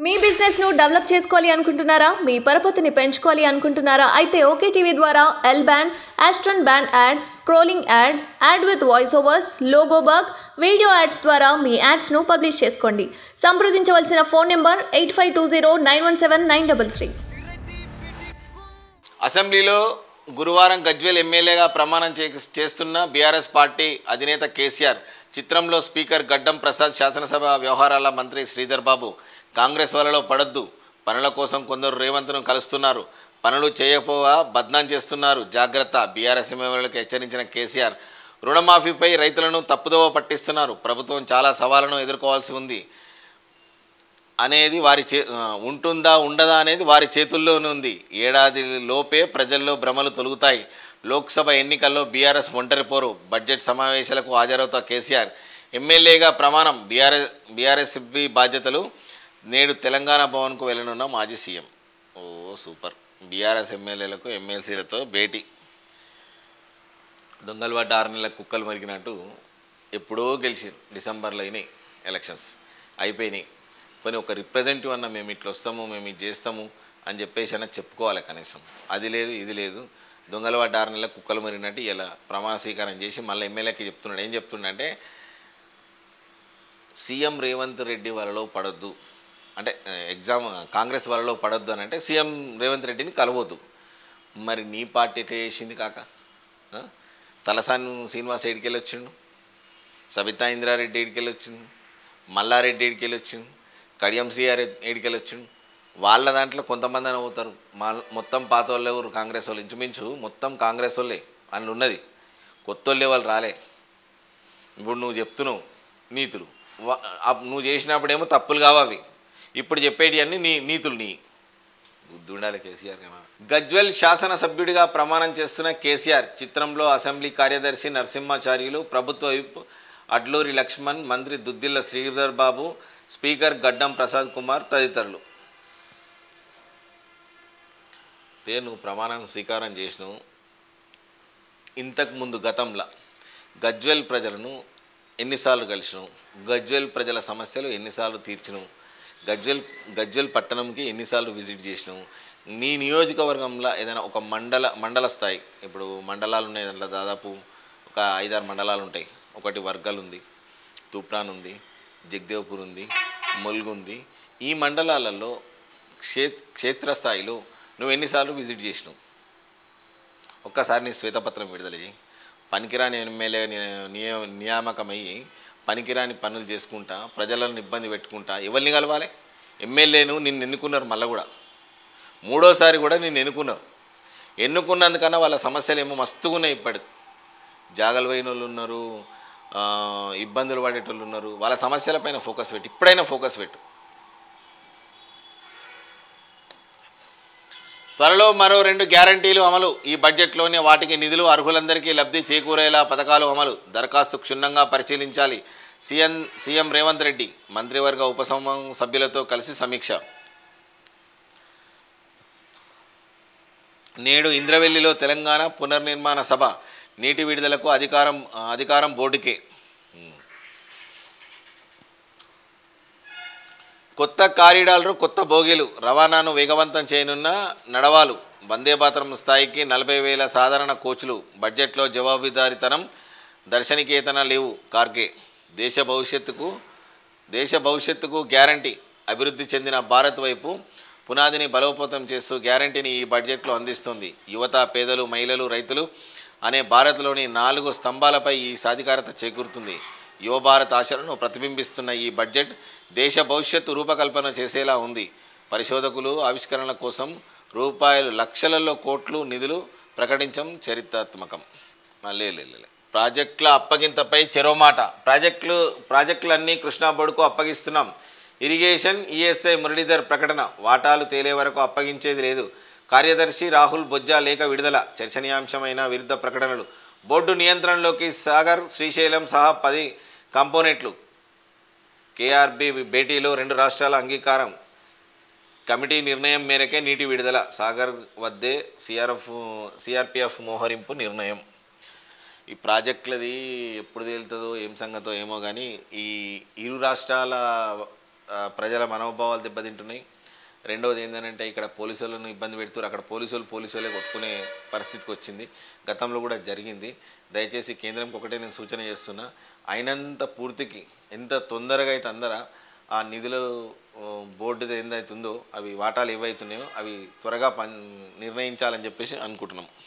మీ business ను develop చేసుకోవాలి అనుకుంటున్నారా మీ పరపతిని పెంచుకోవాలి అనుకుంటున్నారా అయితే ఓకే టీవీ ద్వారా L band aston band ad scrolling ad ad with voice overs logo bug video ads ద్వారా మీ యాడ్స్ ను పబ్లిష్ చేసుకోండి సంప్రదించవలసిన phone number eight five two zero nine one seven nine double three అసెంబ్లీలో గురువారం గజ్వేల్ ఎమ్మెల్యేగా ప్రమాణం చే చేస్తున్న బీఆర్ఎస్ పార్టీ అధినేత కేసీఆర్ చిత్రంలో స్పీకర్ గడ్డం ప్రసాద్ శాసనసభ వ్యవహారాల మంత్రి శ్రీధర్ బాబు కాంగ్రెస్ వలలో పడొద్దు పనుల కోసం కొందరు రేవంత్ను కలుస్తున్నారు పనులు చేయకపోగా బద్నాం చేస్తున్నారు జాగ్రత్త బీఆర్ఎస్ ఎమ్మెల్యేలకు హెచ్చరించిన కేసీఆర్ రుణమాఫీపై రైతులను తప్పుదోవ పట్టిస్తున్నారు ప్రభుత్వం చాలా సవాళ్లను ఎదుర్కోవాల్సి ఉంది అనేది వారి చే ఆ, ఉంటుందా ఉండదా అనేది వారి చేతుల్లోనే ఉంది ఏడాది లోపే ప్రజల్లో భ్రమలు తొలుగుతాయి లోక్సభ ఎన్నికల్లో బీఆర్ఎస్ ఒంటరి పోరు బడ్జెట్ సమావేశాలకు హాజరవుతా కేసీఆర్ ఎమ్మెల్యేగా ప్రమాణం బీఆర్ఎస్ బీఆర్ఎస్బి బాధ్యతలు నేడు తెలంగాణ భవన్కు వెళ్ళనున్న మాజీ సీఎం ఓ సూపర్ బీఆర్ఎస్ ఎమ్మెల్యేలకు ఎమ్మెల్సీలతో భేటీ దొంగలు పడ్డ ఆరు నెలల కుక్కలు మరిగినట్టు ఎప్పుడో గెలిచి డిసెంబర్లో అయినాయి ఎలక్షన్స్ అయిపోయినాయి పోనీ ఒక రిప్రజెంటేటివ్ అన్న మేము ఇట్లా వస్తాము మేము ఇది చేస్తాము అని చెప్పేసి అన్న చెప్పుకోవాలి కనీసం అది లేదు ఇది లేదు దొంగలు పడ్డ ఆరు నెలల కుక్కలు మరిగినట్టు ఇలా ప్రమాణ స్వీకారం చేసి మళ్ళీ ఎమ్మెల్యేకి చెప్తున్నాడు ఏం చెప్తుండంటే సీఎం రేవంత్ రెడ్డి వలలో పడొద్దు అంటే ఆ, ఎగ్జామ్ కాంగ్రెస్ వలలో పడొద్దు అని అంటే సీఎం రేవంత్ రెడ్డిని కలవద్దు మరి నీ పార్టీ ఎట్లా చేసింది కాక ఆ? తలసాని శ్రీనివాస్ ఏడికెళ్ళి వచ్చిండు సబితా ఇంద్రారెడ్డి ఏడికెళ్ళి వచ్చిండు మల్లారెడ్డి ఏడికెళ్ళి వచ్చిండు కడియం శ్రీహారె ఏడికెళ్ళి వచ్చిండు వాళ్ళ దాంట్లో కొంతమంది అని అవుతారు మా మొత్తం పాత వాళ్ళు ఎవరు కాంగ్రెస్ వాళ్ళు ఇంచుమించు మొత్తం కాంగ్రెస్ వాళ్ళే అందులో ఉన్నది కొత్త వాళ్ళే వాళ్ళు రాలే ఇప్పుడు నువ్వు చెప్తున్నావు నీతులు వా- అప్- నువ్వు చేసినప్పుడేమో తప్పులు కావు అవి ఇప్పుడు చెప్పేటి అన్ని నీ నీతులు నీ బుద్ధి ఉండాలి కేసీఆర్ కదా. గజ్వెల్ శాసనసభ్యుడిగా ప్రమాణం చేస్తున్న కేసీఆర్ చిత్రంలో అసెంబ్లీ కార్యదర్శి నరసింహాచార్యులు ప్రభుత్వ విప్ అడ్లూరి లక్ష్మణ్ మంత్రి దుద్దిల్ల శ్రీధర్ బాబు స్పీకర్ గడ్డం ప్రసాద్ కుమార్ తదితరులు తే నువ్వు ప్రమాణం స్వీకారం చేసినావు ఇంతకు ముందు గతంలో గజ్వెల్ ప్రజలను ఎన్నిసార్లు కలిసినావు గజ్వెల్ ప్రజల సమస్యలు ఎన్నిసార్లు తీర్చినావు గజ్వెల్ గజ్వెల్ పట్టణంకి ఎన్నిసార్లు విజిట్ చేసినావు నీ నియోజకవర్గంలో ఏదైనా ఒక మండల మండల స్థాయి ఇప్పుడు మండలాలు ఉన్నాయి దాంట్లో దాదాపు ఒక ఐదారు మండలాలు ఉంటాయి ఒకటి వర్గల్ ఉంది తూప్రాన్ ఉంది జగదేవ్పూర్ ఉంది ములుగు ఉంది ఈ మండలాలలో క్షే క్షేత్రస్థాయిలో నువ్వు ఎన్నిసార్లు విజిట్ చేసినావు ఒక్కసారి నీ శ్వేతపత్రం విడుదల చేయి పనికిరాని ఎమ్మెల్యే ని- నియ- నియామకమయ్యి పనికిరాని పనులు చేసుకుంటా ప్రజలను ఇబ్బంది పెట్టుకుంటా ఎవరిని కలవాలి ఎమ్మెల్యేను నిన్ను ఎన్నుకున్నారు మళ్ళీ కూడా మూడోసారి కూడా నిన్ను ఎన్నుకున్నారు ఎన్నుకున్నందుకన్నా వాళ్ళ సమస్యలు ఏమో మస్తుగా ఉన్నాయి ఇప్పటి జాగలు పోయిన వాళ్ళు ఉన్నారు ఆ, ఇబ్బందులు పడేటోళ్ళు ఉన్నారు వాళ్ళ సమస్యలపైన ఫోకస్ పెట్టు ఇప్పుడైనా ఫోకస్ పెట్టు త్వరలో మరో రెండు గ్యారంటీలు అమలు ఈ బడ్జెట్లోనే వాటికి నిధులు అర్హులందరికీ లబ్ధి చేకూరేలా పథకాలు అమలు దరఖాస్తు క్షుణ్ణంగా పరిశీలించాలి సీఎం సీఎం రేవంత్ రెడ్డి మంత్రివర్గ ఉపసంఘం సభ్యులతో కలిసి సమీక్ష నేడు ఇంద్రవెల్లిలో తెలంగాణ పునర్నిర్మాణ సభ నీటి విడుదలకు అధికారం అధికారం బోర్డుకే కొత్త కారిడార్లు కొత్త బోగీలు రవాణాను వేగవంతం చేయనున్న నడవాలు వందే భారతం స్థాయికి నలభై వేల సాధారణ కోచ్లు బడ్జెట్లో జవాబుదారీతనం దర్శనికేతన లేవు కార్గే దేశ భవిష్యత్తుకు దేశ భవిష్యత్తుకు గ్యారంటీ అభివృద్ధి చెందిన భారత్ వైపు పునాదిని బలోపేతం చేస్తూ గ్యారంటీని ఈ బడ్జెట్లో అందిస్తుంది యువత పేదలు మహిళలు రైతులు అనే భారత్లోని నాలుగు స్తంభాలపై ఈ సాధికారత చేకూరుతుంది యువ భారత్ ఆశలను ప్రతిబింబిస్తున్న ఈ బడ్జెట్ దేశ భవిష్యత్తు రూపకల్పన చేసేలా ఉంది పరిశోధకులు ఆవిష్కరణల కోసం రూపాయలు లక్షలలో కోట్లు నిధులు ప్రకటించడం చరిత్రాత్మకం ఆ, లే లే, లే, లే. ప్రాజెక్టుల అప్పగింతపై చెరో మాట ప్రాజెక్టులు ప్రాజెక్టులన్నీ కృష్ణా బోర్డుకు అప్పగిస్తున్నాం ఇరిగేషన్ ఈఎస్ఐ మురళీధర్ ప్రకటన వాటాలు తేలే వరకు అప్పగించేది లేదు కార్యదర్శి రాహుల్ బొజ్జా లేఖ విడుదల చర్చనీయాంశమైన విరుద్ధ ప్రకటనలు బోర్డు నియంత్రణలోకి సాగర్ శ్రీశైలం సహా పది కాంపోనెంట్లు కేఆర్బి భేటీలో రెండు రాష్ట్రాల అంగీకారం కమిటీ నిర్ణయం మేరకే నీటి విడుదల సాగర్ వద్దే సిఆర్ఎఫ్ సిఆర్పిఎఫ్ మోహరింపు నిర్ణయం ఈ ప్రాజెక్టులది ఎప్పుడు తేలుతుందో ఏం సంగతో ఏమో కానీ ఈ ఇరు రాష్ట్రాల ఆ, ప్రజల మనోభావాలు దెబ్బతింటున్నాయి రెండవది ఏంటంటే ఇక్కడ పోలీసులను ఇబ్బంది పెడుతున్నారు అక్కడ పోలీసులు పోలీసులే కొట్టుకునే పరిస్థితికి వచ్చింది గతంలో కూడా జరిగింది దయచేసి కేంద్రంకి ఒకటే నేను సూచన చేస్తున్నా అయినంత పూర్తికి ఎంత తొందరగా అయితే అందర ఆ నిధులు ఆ, బోర్డు ఏదైతుందో అవి వాటాలు ఏవైతున్నాయో అవి త్వరగా పని నిర్ణయించాలని చెప్పేసి అనుకుంటున్నాం